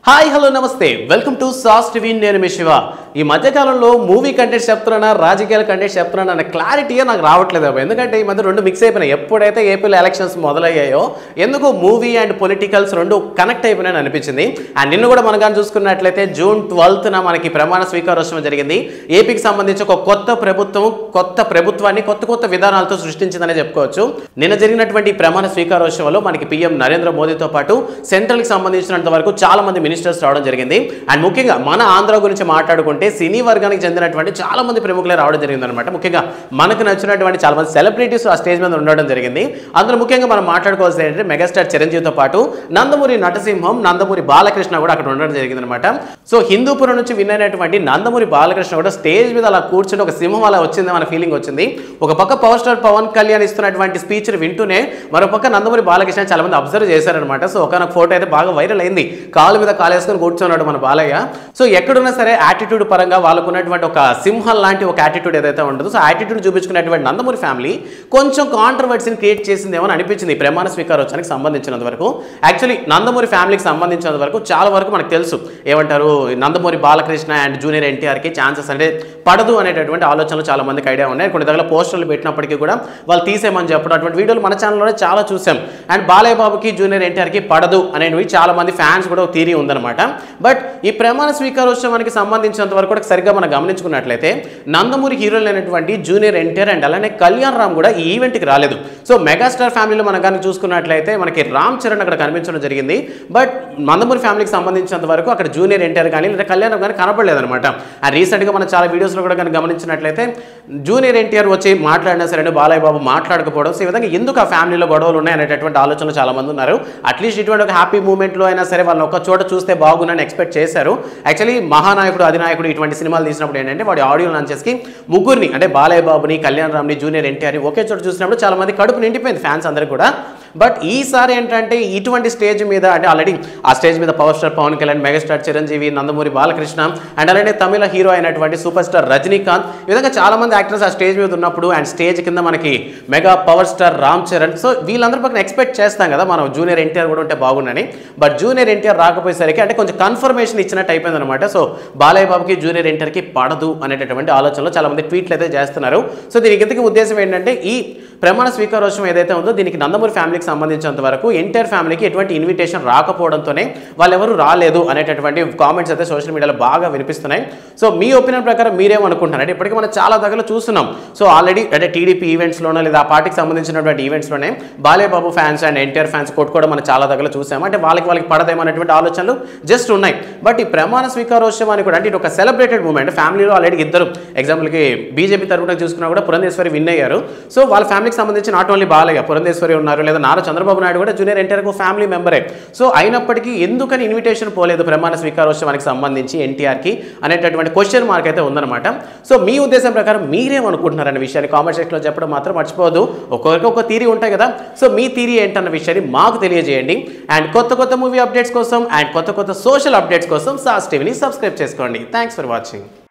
Hi hello నమస్తే welcome to SAS TV నేను మీ శివ ఈ మధ్యకాలంలో మూవీ కంటెంట్ చెప్తున్నా రాజకీయాల కంటెంట్ చెప్తున్నా అన్న క్లారిటీ నాకు రావట్లేదు అబ్బా. ఎందుకంటే ఈ మధ్య రెండు మిక్స్ అయిపోయినాయి ఎప్పుడైతే ఏపీలో ఎలక్షన్స్ మొదలయ్యాయో ఎందుకు మూవీ అండ్ పొలిటికల్స్ రెండు కనెక్ట్ అయిపోయినాయని అనిపించింది అండ్ నిన్ను కూడా మనం కానీ చూసుకున్నట్లయితే జూన్ ట్వెల్త్న మనకి ప్రమాణ స్వీకారోత్సవం జరిగింది ఏపీకి సంబంధించి ఒక కొత్త ప్రభుత్వం కొత్త ప్రభుత్వాన్ని కొత్త కొత్త విధానాలతో సృష్టించిందనే చెప్పుకోవచ్చు నిన్న జరిగినటువంటి ఈ ప్రమాణ స్వీకారోత్సవంలో మనకి పీఎం నరేంద్ర మోదీతో పాటు సెంట్రల్కి సంబంధించినంత వరకు చాలా మంది మినిస్టర్స్ రావడం జరిగింది అండ్ ముఖ్యంగా మన ఆంధ్ర గురించి మాట్లాడుకుంటే సినీ వర్గానికి చెందినటువంటి చాలా మంది ప్రముఖులే రావడం జరిగింది అనమాట ముఖ్యంగా మనకు నచ్చినటువంటి చాలా మంది సెలబ్రిటీస్ ఆ స్టేజ్ మీద ఉండడం జరిగింది అందులో ముఖ్యంగా మనం మాట్లాడుకోవాల్సింది ఏంటంటే మెగాస్టార్ చిరంజీవితో పాటు నందమూరి నటసింహం నందమూరి బాలకృష్ణ కూడా అక్కడ ఉండడం జరిగింది అనమాట సో హిందూపురం నుంచి విన్ అయినటువంటి నందమూరి బాలకృష్ణ కూడా స్టేజ్ మీద అలా కూర్చుని ఒక సింహం అలా వచ్చింది మన ఫీలింగ్ వచ్చింది ఒక పక్క పవర్ స్టార్ పవన్ కళ్యాణ్ ఇస్తున్నటువంటి స్పీచ్ వింటూనే మరో పక్క నందమూరి బాలకృష్ణ చాలా మంది అబ్జర్వ్ చేశారనమాట సో ఒకనొక ఫోటో అయితే బాగా వైరల్ అయింది కాలు మీద కాలేసుకొని కూర్చున్నాడు మన బాలయ్య సో ఎక్కడున్నా సరే యాటిట్యూడ్ పరంగా వాళ్ళకు ఉన్నటువంటి ఒక సింహం లాంటి ఒక యాటిట్యూడ్ ఏదైతే ఉంటుందో సో యాటిట్యూడ్ చూపించుకున్నటువంటి నందమూరి ఫ్యామిలీ కొంచెం కాంట్రవర్సీని క్రియేట్ చేసిందేమో అని అనిపించింది ఈ ప్రమాణ స్వీకారోత్సవానికి సంబంధించినంత వరకు యాక్చువల్లీ నందమూరి ఫ్యామిలీకి సంబంధించినంత వరకు చాలా వరకు మనకు తెలుసు ఏమంటారు నందమూరి బాలకృష్ణ అండ్ జూనియర్ ఎన్టీఆర్కి ఛాన్సెస్ అంటే పడదు అనేటటువంటి ఆలోచనలు చాలా మందికి ఐడియా ఉన్నాయి కొన్ని దగ్గర పోస్టర్లు పెట్టినప్పటికీ కూడా వాళ్ళు తీసేయమని చెప్పడం అటువంటి వీడియోలు మన ఛానల్లోనే చాలా చూసాం అండ్ బాలయ్య బాబుకి జూనియర్ ఎన్టీఆర్కి పడదు అనేవి చాలా మంది ఫ్యాన్స్ కూడా ఒక థీరీ ఉందన్నమాట బట్ ఈ ప్రమాణ స్వీకారోత్సవానికి సంబంధించినంత వరకు కూడా సరిగ్గా మనం గమనించుకున్నట్లయితే నందమూరి హీరోలు అయినటువంటి జూనియర్ ఎన్టీఆర్ అండ్ అలానే కళ్యాణ్ రామ్ కూడా ఈ ఈవెంట్కి రాలేదు సో మెగాస్టార్ ఫ్యామిలీలో మనం కానీ చూసుకున్నట్లయితే మనకి రామ్ చరణ్ అక్కడ కనిపించడం జరిగింది బట్ నందమూరి ఫ్యామిలీకి సంబంధించినంత వరకు అక్కడ జూనియర్ ఎన్టీఆర్ కానీ లేదా కళ్యాణ్ రామ్ కానీ కనపడలేదు అనమాట అండ్ రీసెంట్గా మనం చాలా వీడియోస్లో కూడా కానీ గమనించినట్లయితే జూనియర్ ఎన్టీఆర్ వచ్చి మాట్లాడినా సరే బాలయ్య బాబు మాట్లాడకపోవడం సో ఈ విధంగా ఎందుకు ఆ ఫ్యామిలీలో గొడవలు ఉన్నాయి అనేటటువంటి ఆలోచనలు చాలా మంది ఉన్నారు అట్లీస్ట్ ఇటువంటి ఒక హ్యాపీ మూమెంట్లో అయినా సరే వాళ్ళని ఒక చోట చూస్తే బాగుందని ఎక్స్పెక్ట్ చేశారు యాక్చువల్లీ మహానాయకుడు అధినాయకుడు ఇటువంటి సినిమాలు తీసినప్పుడు ఏంటంటే వాడి ఆడియో లాంచెస్కి ముగ్గురిని అంటే బాలయ్య బాబుని కళ్యాణ్ రామ్ని జూనియర్ ఎన్టీఆర్ ఒకే చోట చూసినప్పుడు చాలా మంది కడుపు నిండిపోయింది ఫ్యాన్స్ అందరికి కూడా బట్ ఈసారి ఏంటంటే ఇటువంటి స్టేజ్ మీద అంటే ఆల్రెడీ ఆ స్టేజ్ మీద power star Pawan Kalyan megastar Chiranjeevi Nandamuri Balakrishna and అలానే తమిళ హీరో అయినటువంటి సూపర్ స్టార్ రజనీకాంత్ ఈ విధంగా చాలా మంది యాక్టర్స్ ఆ స్టేజ్ మీద ఉన్నప్పుడు అండ్ స్టేజ్ కింద మనకి mega power star Ram Charan so వీళ్ళందరి పక్కన ఎక్స్పెక్ట్ చేస్తాం కదా మనం జూనియర్ ఎన్టీఆర్ కూడా ఉంటే బాగుండని బట్ జూనియర్ ఎన్టీఆర్ రాకపోయేసరికి అంటే కొంచెం కన్ఫర్మేషన్ ఇచ్చినట్టు అయిపోయింది అనమాట సో బాలయ్య బాబుకి జూనియర్ ఎన్టీఆర్కి పడదు అనేటటువంటి ఆలోచనలో చాలా మంది ట్వీట్లు అయితే చేస్తున్నారు సో దీనికి ఇంతకీ ఉద్దేశం ఏంటంటే ఈ ప్రమాణ స్వీకారోత్సవం ఏదైతే ఉందో దీనికి నందమూరి ఫ్యామిలీకి సంబంధించినంత వరకు ఎన్టీఆర్ ఫ్యామిలీకి ఎటువంటి ఇన్విటేషన్ రాకపోవడంతోనే వాళ్ళెవరు రాలేదు అనేటటువంటి కామెంట్స్ అయితే సోషల్ మీడియాలో బాగా వినిపిస్తున్నాయి సో మీ ఒపీనియన్ ప్రకారం మీరేమనుకుంటున్నారు అంటే ఇప్పటికీ మనం చాలా దగ్గర చూస్తున్నాం సో ఆల్రెడీ అంటే టీడీపీ ఈవెంట్స్లోనో లేదా ఆ పార్టీకి సంబంధించినటువంటి ఈవెంట్స్లోనే Balayya Babu fans and NTR fans కొట్టుకోవడం మనం చాలా దగ్గర చూసాము అంటే వాళ్ళకి వాళ్ళకి పడదేమో అనేటువంటి ఆలోచనలు జస్ట్ ఉన్నాయి బట్ ఈ ప్రమాణ స్వీకారోత్సవాన్ని కూడా అంటే ఇది ఒక సెలబ్రేటెడ్ మూమెంట్ ఫ్యామిలీలో ఆల్రెడీ ఇద్దరు ఎగ్జాంపుల్కి బీజేపీ తరపున చూసుకున్నా కూడా పురంధేశ్వరి విన్ అయ్యారు సో వాళ్ళ ఫ్యామిలీకి సంబంధించి నాట్ ఓన్లీ బాలయ్య పురంధేశ్వరి ఉన్నారు లేదా నారా చంద్రబాబు నాయుడు కూడా జూనియర్ ఎన్టీఆర్కు ఫ్యామిలీ మెంబరే సో అయినప్పటికీ ఎందుకని ఇన్విటేషన్ పోలేదు ప్రమాణ స్వీకారోత్సవానికి సంబంధించి ఎన్టీఆర్కి అనేటటువంటి క్వశ్చన్ మార్క్ అయితే ఉందన్నమాట సో మీ ఉద్దేశం ప్రకారం మీరేమనుకుంటున్నారనే విషయాన్ని కామెంట్ సెక్షన్లో చెప్పడం మాత్రం మర్చిపోదు ఒక్కొక్కరికి ఒక థీరీ ఉంటాయి కదా సో మీ థీరీ ఏంటన్న విషయాన్ని మాకు తెలియజేయండి అండ్ కొత్త కొత్త మూవీ అప్డేట్స్ కోసం అండ్ కొత్త కొత్త సోషల్ అప్డేట్స్ కోసం సాస్ టీవీని సబ్స్క్రైబ్ చేసుకోండి థ్యాంక్స్ ఫర్ వాచింగ్